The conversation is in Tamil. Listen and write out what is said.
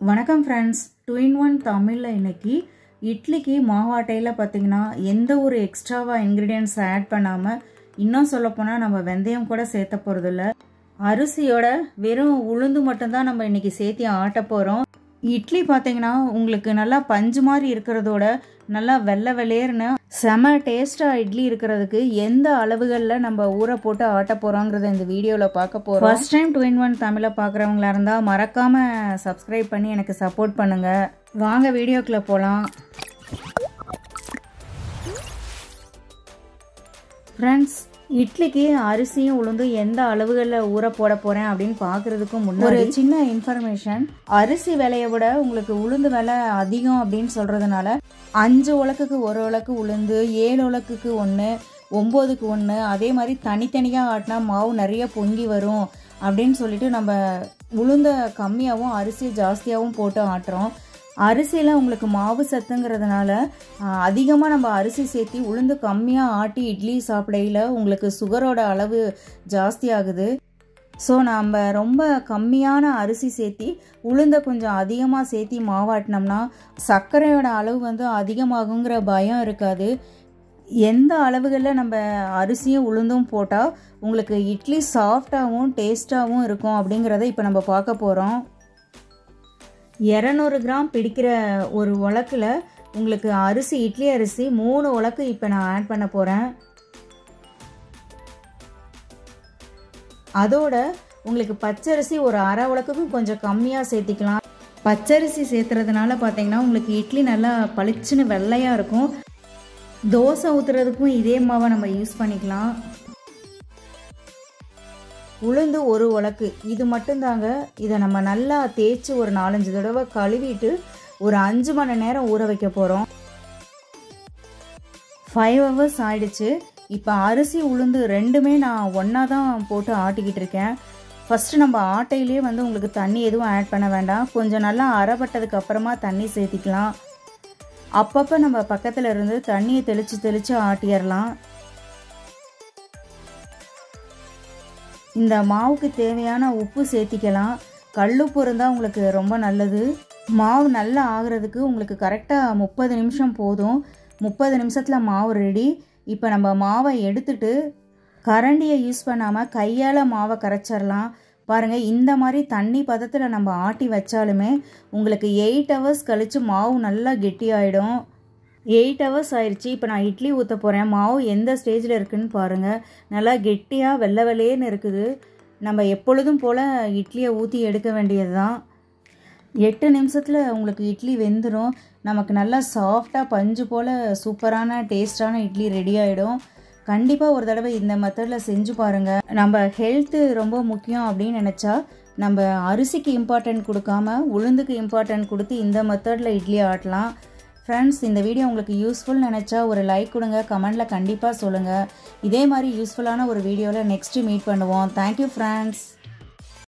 வணக்கம் ஃப்ரெண்ட்ஸ் டூ இன் ஒன் தமிழில் இன்னைக்கு இட்லிக்கு மாவாட்டையில் பார்த்தீங்கன்னா எந்த ஒரு எக்ஸ்ட்ராவாக இன்க்ரீடியன்ஸ் ஆட் பண்ணாமல் இன்னும் சொல்லப்போனால் நம்ம வெந்தயம் கூட சேர்த்த போகிறதில்ல அரிசியோட வெறும் உளுந்து மட்டும்தான் நம்ம இன்னைக்கு சேர்த்து ஆட்ட போகிறோம் இட்லி பார்த்தீங்கன்னா உங்களுக்கு நல்லா பஞ்சு மாதிரி இருக்கிறதோட நல்லா வெள்ளை வெளேர்னு செம டேஸ்ட்டாக இட்லி இருக்கிறதுக்கு எந்த அளவுகளில் நம்ம ஊற போட்டு ஆட்ட போகிறோங்கிறத இந்த வீடியோவில் பார்க்க போகிறோம் first time two in one தமிழை பார்க்குறவங்களா இருந்தால் மறக்காமல் சப்ஸ்கிரைப் பண்ணி எனக்கு சப்போர்ட் பண்ணுங்கள் வாங்க வீடியோக்குள்ளே போகலாம் ஃப்ரெண்ட்ஸ் இட்லிக்கு அரிசியும் உளுந்தும் எந்த அளவுகளில் ஊற போட போகிறேன் அப்படின்னு பார்க்குறதுக்கு முன்னாடி ஒரு சின்ன இன்ஃபர்மேஷன் அரிசி விலையை விட உங்களுக்கு உளுந்து விலை அதிகம் அப்படின்னு சொல்கிறதுனால அஞ்சு உலக்குக்கு ஒரு உலக்கு உளுந்து ஏழு உலக்குக்கு ஒன்று ஒம்போதுக்கு ஒன்று அதே மாதிரி தனித்தனியாக ஆட்டினா மாவு நிறைய பொங்கி வரும் அப்படின்னு சொல்லிட்டு நம்ம உளுந்த கம்மியாகவும் அரிசி ஜாஸ்தியாகவும் போட்டு ஆட்டுறோம் அரிசியில் உங்களுக்கு மாவு சத்துங்கிறதுனால அதிகமாக நம்ம அரிசி சேர்த்தி உளுந்து கம்மியாக ஆட்டி இட்லி சாப்பிடையில் உங்களுக்கு சுகரோட அளவு ஜாஸ்தி ஆகுது ஸோ நம்ம ரொம்ப கம்மியான அரிசி சேர்த்தி உளுந்த கொஞ்சம் அதிகமாக சேர்த்தி மாவாட்டினோம்னா சர்க்கரையோட அளவு வந்து அதிகமாகுங்கிற பயம் இருக்காது எந்த அளவுகளில் நம்ம அரிசியும் உளுந்தும் போட்டால் உங்களுக்கு இட்லி சாஃப்டாகவும் டேஸ்ட்டாகவும் இருக்கும் அப்படிங்கிறத இப்போ நம்ம பார்க்க போகிறோம் இரநூறு கிராம் பிடிக்கிற ஒரு உலக்கில் உங்களுக்கு அரிசி இட்லி அரிசி மூணு உலக்கு இப்போ நான் ஆட் பண்ண போகிறேன் அதோட உங்களுக்கு பச்சரிசி ஒரு அரை உலக்குக்கும் கொஞ்சம் கம்மியாக சேர்த்திக்கலாம் பச்சரிசி சேர்த்துறதுனால பார்த்தீங்கன்னா உங்களுக்கு இட்லி நல்லா பளிச்சுன்னு வெள்ளையாக இருக்கும் தோசை ஊற்றுறதுக்கும் இதே மாவை நம்ம யூஸ் பண்ணிக்கலாம் உளுந்து ஒரு உலக்கு இது மட்டும்தாங்க இதை நம்ம நல்லா தேய்ச்சி ஒரு நாலஞ்சு தடவை கழுவிட்டு ஒரு அஞ்சு மணி நேரம் ஊற வைக்க போகிறோம் ஃபைவ் ஹவர்ஸ் ஆயிடுச்சு இப்போ அரிசி உளுந்து ரெண்டுமே நான் ஒன்றா தான் போட்டு ஆட்டிக்கிட்டு இருக்கேன் ஃபஸ்ட்டு நம்ம ஆட்டையிலே வந்து உங்களுக்கு தண்ணி எதுவும் ஆட் பண்ண வேண்டாம் கொஞ்சம் நல்லா அறப்பட்டதுக்கு அப்புறமா தண்ணி சேர்த்திக்கலாம் அப்பப்போ நம்ம பக்கத்தில் இருந்து தண்ணியை தெளித்து தெளித்து ஆட்டிடலாம் இந்த மாவுக்கு தேவையான உப்பு சேர்த்திக்கலாம் கல்லுப்பு இருந்தால் உங்களுக்கு ரொம்ப நல்லது மாவு நல்லா ஆகிறதுக்கு உங்களுக்கு கரெக்டாக முப்பது நிமிஷம் போதும் முப்பது நிமிஷத்தில் மாவு ரெடி இப்போ நம்ம மாவை எடுத்துட்டு கரண்டியை யூஸ் பண்ணாமல் கையால் மாவை கரைச்சிடலாம் பாருங்கள் இந்த மாதிரி தண்ணி பதத்தில் நம்ம ஆட்டி வச்சாலுமே உங்களுக்கு எயிட் ஹவர்ஸ் கழித்து மாவு நல்லா கெட்டியாயிடும் எயிட் ஹவர்ஸ் ஆயிடுச்சு இப்போ நான் இட்லி ஊற்ற போகிறேன் மாவு எந்த ஸ்டேஜில் இருக்குதுன்னு பாருங்கள் நல்லா கெட்டியாக வெள்ளை வெள்ளையேன்னு இருக்குது நம்ம எப்பொழுதும் போல் இட்லியை ஊற்றி எடுக்க வேண்டியது தான் எட்டு நிமிஷத்தில் உங்களுக்கு இட்லி வெந்துடும் நமக்கு நல்லா சாஃப்டாக பஞ்சு போல் சூப்பரான டேஸ்டான இட்லி ரெடி ஆகிடும் கண்டிப்பாக ஒரு தடவை இந்த மெத்தடில் செஞ்சு பாருங்கள் நம்ம ஹெல்த்து ரொம்ப முக்கியம் அப்படின்னு நினச்சா நம்ம அரிசிக்கு இம்பார்ட்டன்ட் கொடுக்காம உளுந்துக்கு இம்பார்ட்டன்ட் கொடுத்து இந்த மெத்தடில் இட்லி ஆட்டலாம் ஃப்ரெண்ட்ஸ் இந்த வீடியோ உங்களுக்கு யூஸ்ஃபுல் நினச்சா ஒரு லைக் கொடுங்க கமெண்டில் கண்டிப்பாக சொல்லுங்கள் இதே மாதிரி யூஸ்ஃபுல்லான ஒரு வீடியோவில் நெக்ஸ்ட்டு மீட் பண்ணுவோம் தேங்க்யூ ஃப்ரெண்ட்ஸ்